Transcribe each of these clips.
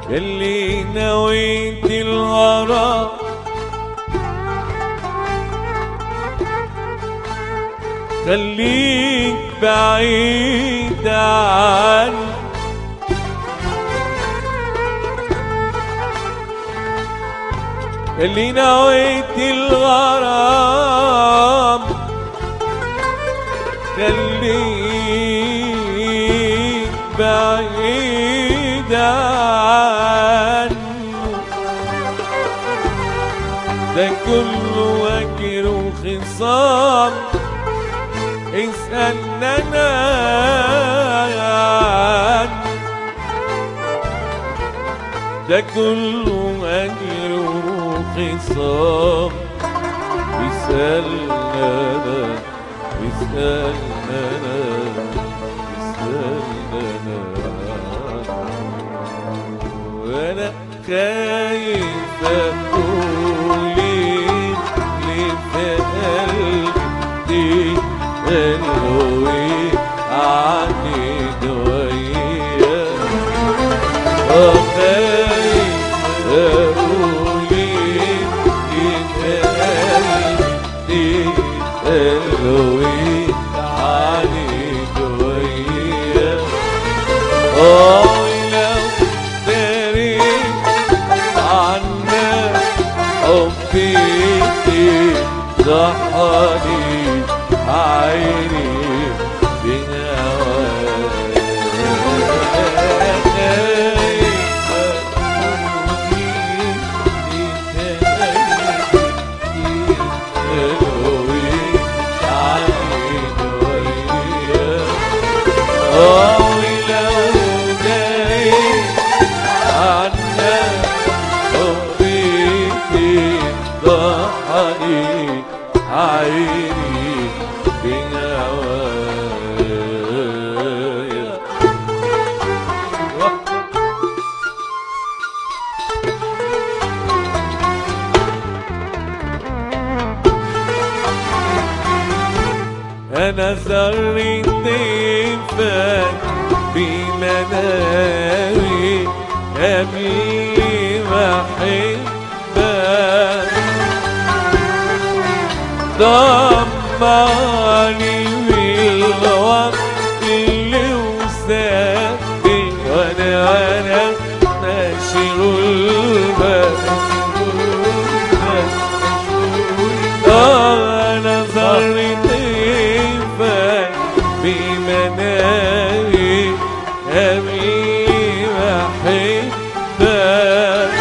اللي نويت الغرام خليك بعيد عني اللي نويت الغرام خليك بعيد عنه ده كله وجر وخصام اسألنا أنا عنه ده كله أجر وخصام بيسألنا أنا بيسألنا أنا بيسألنا أنا وأنا خايف أقول اللي في قلبي قلبي عني دوية وخايف أقول اللي في قلبي قلبي عني دوية Oh, لو دريت عنا حبي ضحاني عيني Oh, لو دريت عنا حبي ضحني عيني بنوايا أنا ذريت فات بمنامي قبل ما أحبك ضمني بالوقت اللي وسابني وأنا وأنا ماشي غلبة أنا ظلت فات بمنامي قبل ما أحبك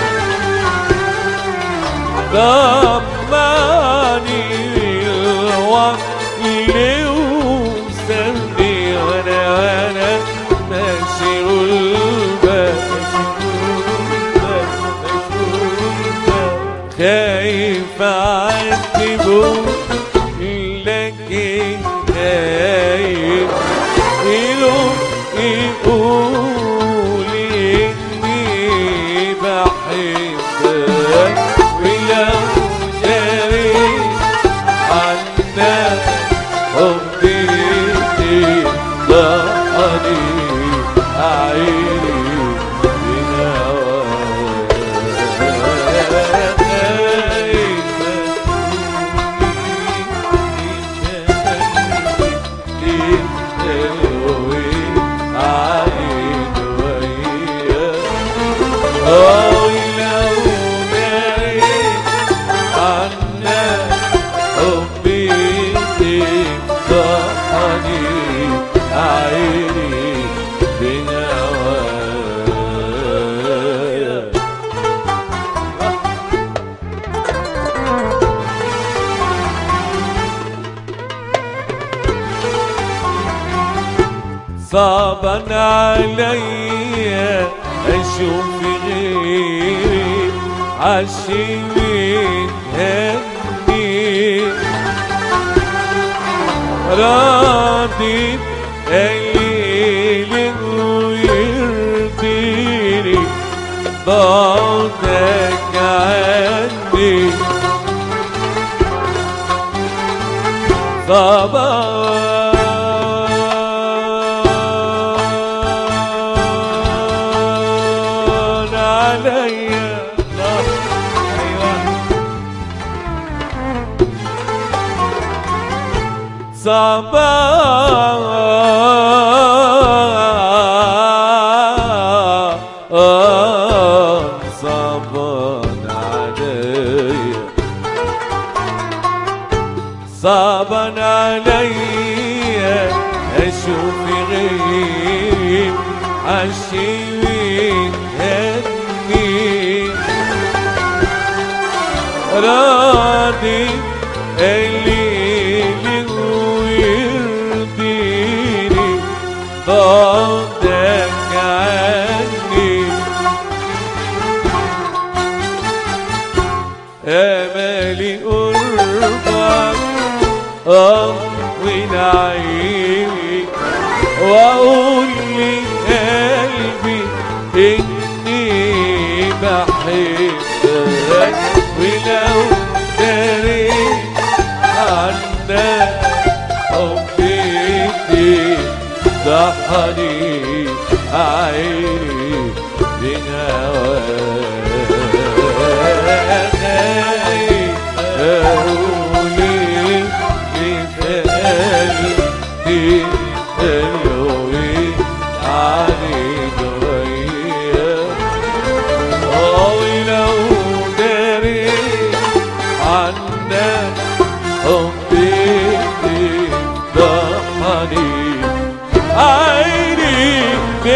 ضماني الوقت اللي وصلني وانا وانا ماشي غلبة خايف اعاتبه لكن خايف يلوم يقول اني بحبك ولو داري عنا حبي ضحني عيني Oh, لو نايم عنا حبي ضحني عيني بنوايا صعبا عليا اشوف غيري عالشيء هني راضي قليل ويرضيني بعدك عني صبر صعبان صعبان علي صعبان علي اشوف غيب عالشي هني راضي الليل ويرضيني بعدك عني امالي قربك اطوي عيني واقول لقلبي اني بحبك ولو دريت عنك حبيتي ضحني عيني بهواك قولي لقلبي الوي عليك وياك ولو دريت عنك حبي ضحني عيني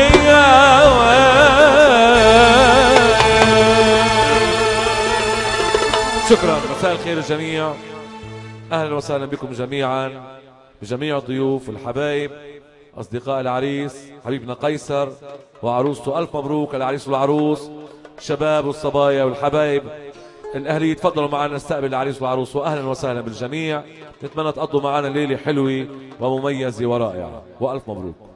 بهواك شكرا مساء الخير الجميع اهلا وسهلا بكم جميعا بجميع الضيوف والحبايب اصدقاء العريس حبيبنا قيصر وعروسته الف مبروك العريس والعروس الشباب والصبايا والحبايب الاهليه تفضلوا معنا نستقبل العريس والعروس واهلا وسهلا بالجميع نتمنى تقضوا معنا ليله حلوه ومميزه ورائعه والف مبروك